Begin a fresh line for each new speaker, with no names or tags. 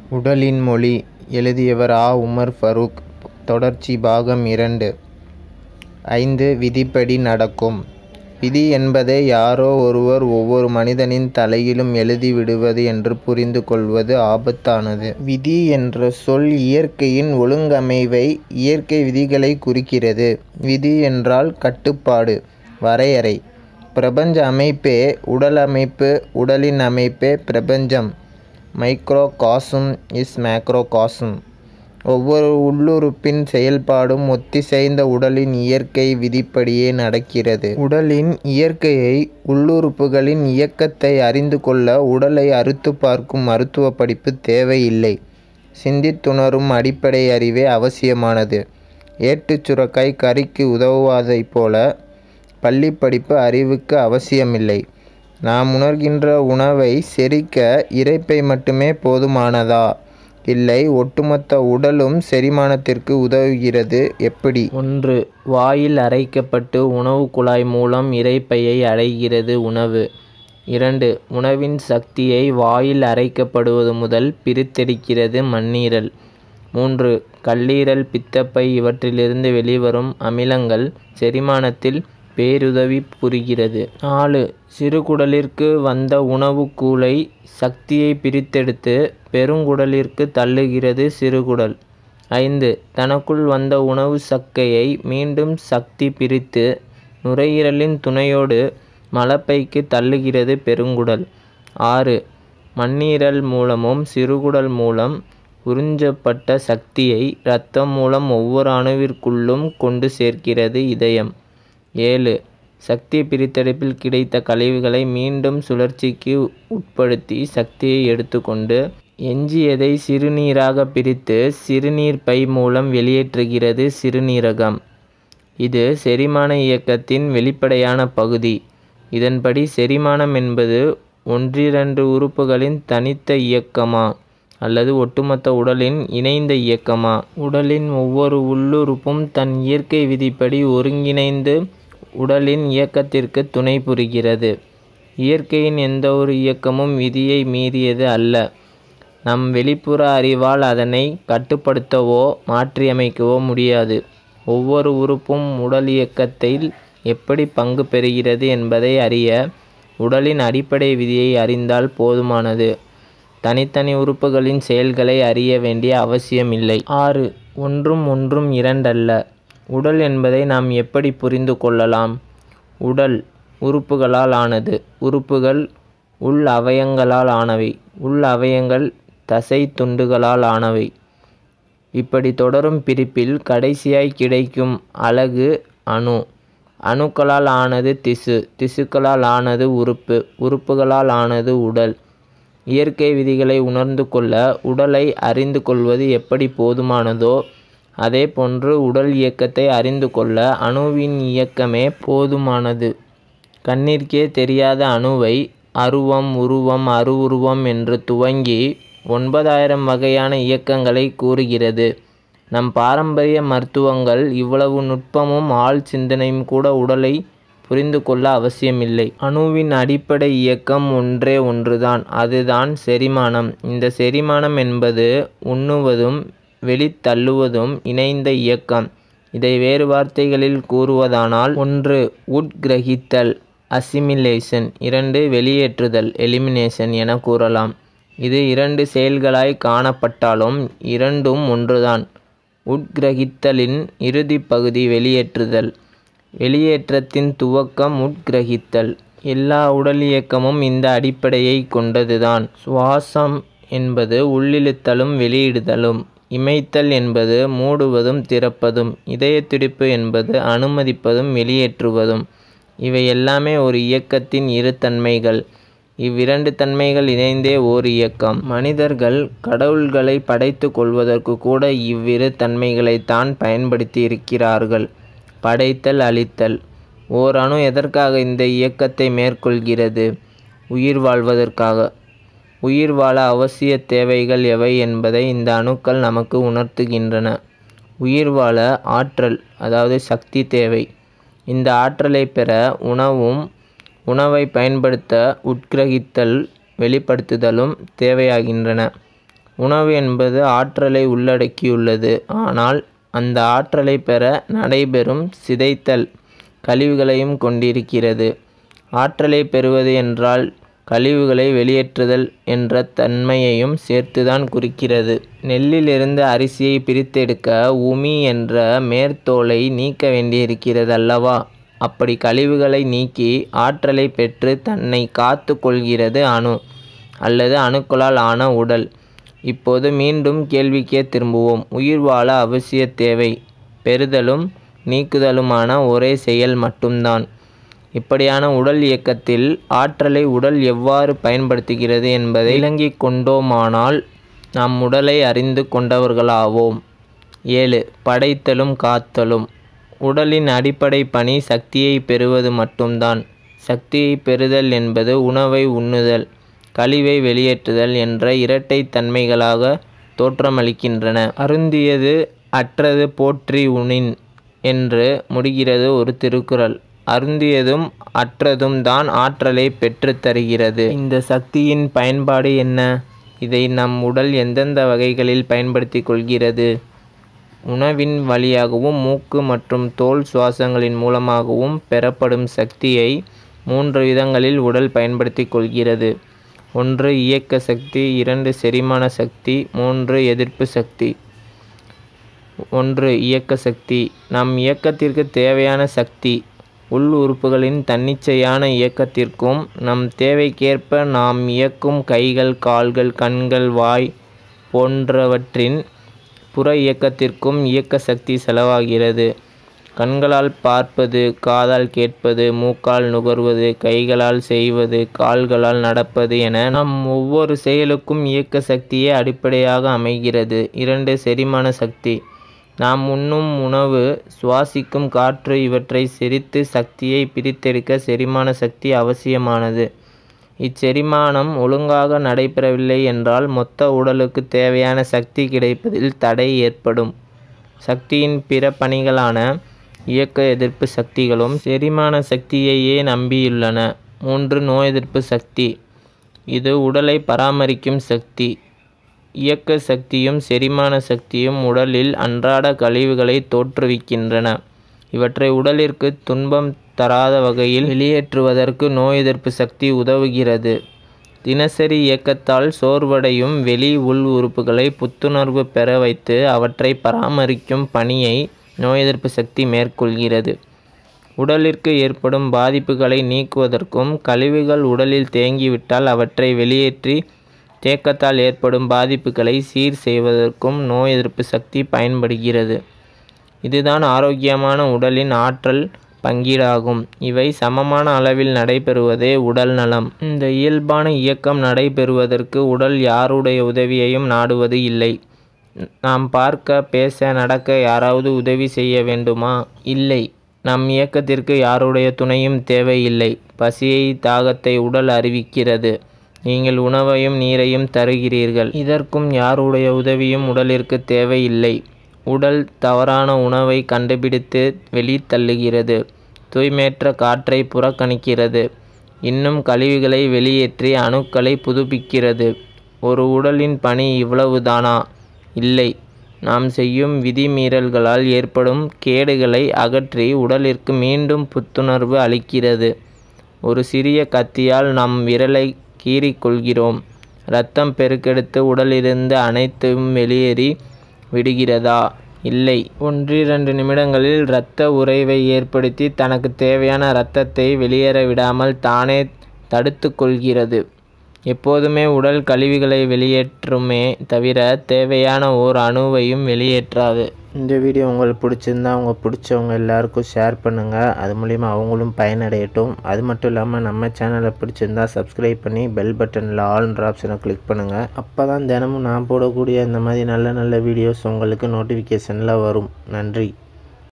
உடலின் மொழி எழுதியவர் ஆ. உமர் ஃபரூக் தொடர்ச்சி பாகம் இரண்டு ஐந்து விதிப்படி நடக்கும் விதி என்பதை யாரோ ஒருவர் ஒவ்வொரு மனிதனின் தலையிலும் எழுதி விடுவது என்று புரிந்து கொள்வது ஆபத்தானது. விதி என்ற சொல் இயற்கையின் ஒழுங்கமைவை இயற்கை விதிகளை குறிக்கிறது. விதி என்றால் கட்டுப்பாடு, வரையறை. பிரபஞ்ச அமைப்பே உடல் அமைப்பு உடலின் அமைப்பே பிரபஞ்சம். Microcosm is macrocosm. ஒவ்வொரு உள்ளுறுப்பின் செயல்பாடும் ஒத்திசைந்த உடலின் இயற்கை விதிப்படியே நடக்கிறது. உடலின் இயற்கையை உள்ளுறுப்புகளின் இயக்கத்தை அறிந்து கொள்ள உடலை அறுத்துப் பார்க்கும் மருத்துவப் படிப்பு தேவையில்லை. சிந்தித்துணரும் அடிப்படை அறிவே அவசியமானது. ஏட்டுச் சுரைக்காய் கறிக்கு உதவுவதைப் போல பள்ளிப் படிப்பு அறிவுக்கு அவசியமில்லை. நாம் உண்கின்ற உணவைச் செரிக்க இரைப்பை மட்டுமே போதுமானதா? இல்லை ஒட்டுமொத்த உடலும் செரிமானத்திற்கு உதவுகிறது எப்படி? ஒன்று. வாயில் அரைக்கப்பட்டு உணவுக் குழாய் மூலம் இரைப்பையை அடைகிறது உணவு. இரண்டு. உணவின் சக்தியை வாயில் அரைக்கப்படுவது முதல் பிரித்தெடுக்கிறது மண்ணீரல். மூன்று. கல்லீரல் பித்தப்பை இவற்றிலிருந்து வெளிவரும் அமிலங்கள் செரிமானத்தில் பேருதவி புரிகிறது. நாலு. சிறுகுடலிற்கு வந்த உணவுக் கூழை சக்தியை பிரித்தெடுத்து பெருங்குடலிற்கு தள்ளுகிறது சிறுகுடல். ஐந்து. தனக்குள் வந்த உணவுச் சக்கையை மீண்டும் சக்தி பிரித்து நுரையீரலின் துணையோடு மலப்பைக்கு தள்ளுகிறது பெருங்குடல். ஆறு. மண்ணீரல் மூலமும் சிறுகுடல் மூலம் உறிஞ்சப்பட்ட சக்தியை இரத்தம் மூலம் ஒவ்வொரு அணுவிற்குள்ளும் கொண்டு சேர்க்கிறது இதயம். ஏழு. சக்தி பிரித்தெடுப்பில் கிடைத்த கழிவுகளை மீண்டும் சுழற்சிக்கு உட்படுத்தி சக்தியை எடுத்துக்கொண்டு எஞ்சியதை சிறுநீராகப் பிரித்து சிறுநீர்ப்பை மூலம் வெளியேற்றுகிறது சிறுநீரகம். இது செரிமான இயக்கத்தின் வெளிப்படையான பகுதி. இதன்படி செரிமானம் என்பது ஒன்றிரண்டு உறுப்புகளின் தனித்த இயக்கமா? அல்லது ஒட்டுமொத்த உடலின் இணைந்த இயக்கமா? உடலின் ஒவ்வொரு உள்ளுறுப்பும் தன் இயற்கை விதிப்படி ஒருங்கிணைந்து உடலின் இயக்கத்திற்குத் துணை புரிகிறது. இயற்கையின் எந்தவொரு இயக்கமும் விதியை மீறியது அல்ல. நம் வெளிப்புற அறிவால் அதனைக் கட்டுப்படுத்தவோ மாற்றியமைக்கவோ முடியாது. ஒவ்வொரு உறுப்பும் உடல் இயக்கத்தில் எப்படி பங்கு பெறுகிறது என்பதை அறிய உடலின் அடிப்படை விதியை அறிந்தால் போதுமானது. தனித்தனி உறுப்புகளின் செயல்களை அறிய வேண்டிய அவசியமில்லை. ஆறு. ஒன்றும் ஒன்றும் இரண்டல்ல. உடல் என்பதை நாம் எப்படிப் புரிந்து கொள்ளலாம்? உடல் உறுப்புகளால் ஆனது. உறுப்புகள் உள் அவயங்களால் ஆனவை. உள் அவயங்கள் தசைத் துண்டுகளால் ஆனவை. இப்படித் தொடரும் பிரிப்பில் கடைசியாய்க் கிடைக்கும் அலகு அணு. அணுக்களால் ஆனது திசு. திசுக்களால் ஆனது உறுப்பு. உறுப்புகளால் ஆனது உடல். இயற்கை விதிகளை உணர்ந்து கொள்ள உடலை அறிந்து கொள்வது எப்படிப் போதுமானதோ அதே போன்று உடல் இயக்கத்தை அறிந்து கொள்ள அணுவின் இயக்கமே போதுமானது. கண்ணிற்கே தெரியாத அணுவை அருவம் உருவம் அருவுருவம் என்று துவங்கி ஒன்பதாயிரம் வகையான இயக்கங்களைக் கூறுகிறது. நம் பாரம்பரிய மருத்துவங்கள் இவ்வளவு நுட்பமும் ஆழ் சிந்தனையும் கூட உடலைப் புரிந்து கொள்ள அவசியமில்லை. அணுவின் அடிப்படை இயக்கம் ஒன்றே ஒன்றுதான். அதுதான் செரிமானம். இந்த செரிமானம் என்பது உண்ணுவதும் வெளித் தள்ளுவதும் இணைந்த இயக்கம். இதை வேறு வார்த்தைகளில் கூறுவதானால் ஒன்று உட்கிரகித்தல் அசிமிலேஷன் இரண்டு வெளியேற்றுதல் எலிமினேஷன் எனக் கூறலாம். இது இரண்டு செயல்களாய்க் காணப்பட்டாலும் இரண்டும் ஒன்றுதான். உட்கிரகித்தலின் இறுதிப் பகுதி வெளியேற்றுதல். வெளியேற்றத்தின் துவக்கம் உட்கிரகித்தல். எல்லா உடல் இயக்கமும் இந்த அடிப்படையைக் கொண்டதுதான். சுவாசம் என்பது உள்ளிழுத்தலும் வெளியிடுதலும். இமைத்தல் என்பது மூடுவதும் திறப்பதும். இதயத் துடிப்பு என்பது அனுமதிப்பதும் வெளியேற்றுவதும். இவை எல்லாமே ஒரு இயக்கத்தின் இரு தன்மைகள். இவ்விரண்டு தன்மைகள் இணைந்தே ஓர் இயக்கம். மனிதர்கள் கடவுள்களைப் படைத்துக் கொள்வதற்குக் கூட இவ்விரு தன்மைகளைத்தான் பயன்படுத்தியிருக்கிறார்கள். படைத்தல் அழித்தல். ஓர் அணு எதற்காக இந்த இயக்கத்தை மேற்கொள்கிறது? உயிர் வாழ்வதற்காக. உயிர் வாழ அவசியத் தேவைகள் எவை என்பதை இந்த அணுக்கள் நமக்கு உணர்த்துகின்றன. உயிர் வாழ ஆற்றல் அதாவது சக்தி தேவை. இந்த ஆற்றலைப் பெற உணவும் உணவைப் பயன்படுத்த உட்கிரகித்தல் வெளிப்படுத்துதலும் தேவையாகின்றன. உணவு என்பது ஆற்றலை உள்ளடக்கியுள்ளது ஆனால் அந்த ஆற்றலை பெற நடைபெறும் சிதைத்தல் கழிவுகளையும் கொண்டிருக்கிறது ஆற்றலை பெறுவது என்றால் கழிவுகளை வெளியேற்றுதல் என்ற தன்மையையும் சேர்த்துதான் குறிக்கிறது நெல்லிலிருந்து அரிசியை பிரித்தெடுக்க உமி என்ற மேற்தோலை நீக்க வேண்டியிருக்கிறது அல்லவா அப்படி கழிவுகளை நீக்கி ஆற்றலை பெற்று தன்னை காத்து கொள்கிறது அணு அல்லது அணுக்களால் ஆன உடல் இப்போது மீண்டும் கேள்விக்கே திரும்புவோம் உயிர் வாழ அவசிய தேவை பெறுதலும் நீக்குதலுமான ஒரே செயல் மட்டும்தான் இப்படியான உடல் இயக்கத்தில் ஆற்றலை உடல் எவ்வாறு பயன்படுத்துகிறது என்பதை விளங்கிக் கொண்டோமானால் நம் உடலை அறிந்து கொண்டவர்களாவோம் ஏழு படைத்தலும் காத்தலும் உடலின் அடிப்படை பணி சக்தியை பெறுவது மட்டும்தான் சக்தியை பெறுதல் என்பது உணவை உண்ணுதல் கழிவை வெளியேற்றுதல் என்ற இரட்டை தன்மைகளாக தோற்றமளிக்கின்றன அருந்தியது அற்றது போற்றி உணின் என்று முடிகிறது ஒரு திருக்குறள் அருந்தியதும் அற்றதும் தான் ஆற்றலை பெற்றுத் தருகிறது இந்த சக்தியின் பயன்பாடு என்ன இதை நம் உடல் எந்தெந்த வகைகளில் பயன்படுத்தி கொள்கிறது உணவின் வழியாகவும் மூக்கு மற்றும் தோல் சுவாசங்களின் மூலமாகவும் பெறப்படும் சக்தியை மூன்று விதங்களில் உடல் பயன்படுத்தி கொள்கிறது ஒன்று இயக்க சக்தி இரண்டு செரிமான சக்தி மூன்று எதிர்ப்பு சக்தி ஒன்று இயக்க சக்தி நம் இயக்கத்திற்கு தேவையான சக்தி உள் உறுப்புகளின் தன்னிச்சையான இயக்கத்திற்கும் நம் தேவைக்கேற்ப நாம் இயக்கும் கைகள் கால்கள் கண்கள் வாய் போன்றவற்றின் புற இயக்கத்திற்கும் இயக்க சக்தி செலவாகிறது கண்களால் பார்ப்பது காதால் கேட்பது மூக்கால் நுகர்வது கைகளால் செய்வது கால்களால் நடப்பது என நம் ஒவ்வொரு செயலுக்கும் இயக்க சக்தியே அடிப்படையாக அமைகிறது இரண்டு செரிமான சக்தி நாம் உண்ணும் உணவு சுவாசிக்கும் காற்று இவற்றை செரித்து சக்தியை பிரித்தெடுக்க செரிமான சக்தி அவசியமானது இச்செரிமானம் ஒழுங்காக நடைபெறவில்லை என்றால் மொத்த உடலுக்கு தேவையான சக்தி கிடைப்பதில் தடை ஏற்படும் சக்தியின் பிற பணிகளான இயக்க எதிர்ப்பு சக்திகளும் செரிமான சக்தியையே நம்பியுள்ளன மூன்று நோய் எதிர்ப்பு சக்தி இது உடலை பராமரிக்கும் சக்தி இயக்க சக்தியும் செரிமான சக்தியும் உடலில் அன்றாட கழிவுகளை தோற்றுவிக்கின்றன இவற்றை உடலிற்கு துன்பம் தராத வகையில் வெளியேற்றுவதற்கு நோய் எதிர்ப்பு சக்தி உதவுகிறது தினசரி இயக்கத்தால் சோர்வடையும் வெளி உள் உறுப்புகளை புத்துணர்வு பெற வைத்து அவற்றை பராமரிக்கும் பணியை நோய் எதிர்ப்பு சக்தி மேற்கொள்கிறது உடலிற்கு ஏற்படும் பாதிப்புகளை நீக்குவதற்கும் கழிவுகள் உடலில் தேங்கிவிட்டால் அவற்றை வெளியேற்றி தேக்கத்தால் ஏற்படும் பாதிப்புகளை சீர் செய்வதற்கும் நோய் எதிர்ப்பு சக்தி பயன்படுகிறது இதுதான் ஆரோக்கியமான உடலின் ஆற்றல் பங்கீடாகும் இவை சமமான அளவில் நடைபெறுவதே உடல் நலம் இந்த இயல்பான இயக்கம் நடைபெறுவதற்கு உடல் யாருடைய உதவியையும் நாடுவது இல்லை நாம் பார்க்க பேச நடக்க யாராவது உதவி செய்ய வேண்டுமா இல்லை நம் இயக்கத்திற்கு யாருடைய துணையும் தேவையில்லை பசியை தாகத்தை உடல் அறிவிக்கிறது நீங்கள் உணவையும் நீரையும் தருகிறீர்கள் இதற்கும் யாருடைய உதவியும் உடலிற்கு தேவையில்லை உடல் தவறான உணவை கண்டுபிடித்து வெளித்தள்ளுகிறது தூய்மையற்ற காற்றை புறக்கணிக்கிறது இன்னும் கழிவுகளை வெளியேற்றி அணுக்களை புதுப்பிக்கிறது ஒரு உடலின் பணி இவ்வளவுதானா இல்லை நாம் செய்யும் விதிமீறல்களால் ஏற்படும் கேடுகளை அகற்றி உடலிற்கு மீண்டும் புத்துணர்வு அளிக்கிறது ஒரு சிறிய கத்தியால் நம் விரலை கீறிக்கொள்கிறோம் இரத்தம் பெருக்கெடுத்து உடலிலிருந்து அனைத்தும் வெளியேறி விடுகிறதா இல்லை ஒன்றிரண்டு நிமிடங்களில் இரத்த உறைவை ஏற்படுத்தி தனக்கு தேவையான இரத்தத்தை வெளியேற விடாமல் தானே தடுத்து கொள்கிறது எப்போதுமே உடல் கழிவுகளை வெளியேற்றுமே தவிர தேவையான ஓர் அணுவையும் வெளியேற்றாது இந்த வீடியோ உங்களுக்கு பிடிச்சிருந்தா அவங்க பிடிச்சவங்க எல்லாருக்கும் ஷேர் பண்ணுங்கள் அது மூலிமா அவங்களும் பயனடையட்டும் அது மட்டும் இல்லாமல் நம்ம சேனலை பிடிச்சிருந்தா சப்ஸ்கிரைப் பண்ணி பெல் பட்டனில் ஆல்ன்ற ஆப்ஷனை கிளிக் பண்ணுங்கள் அப்போ தான் தினமும் நான் போடக்கூடிய இந்த மாதிரி நல்ல நல்ல வீடியோஸ் உங்களுக்கு நோட்டிஃபிகேஷனில் வரும் நன்றி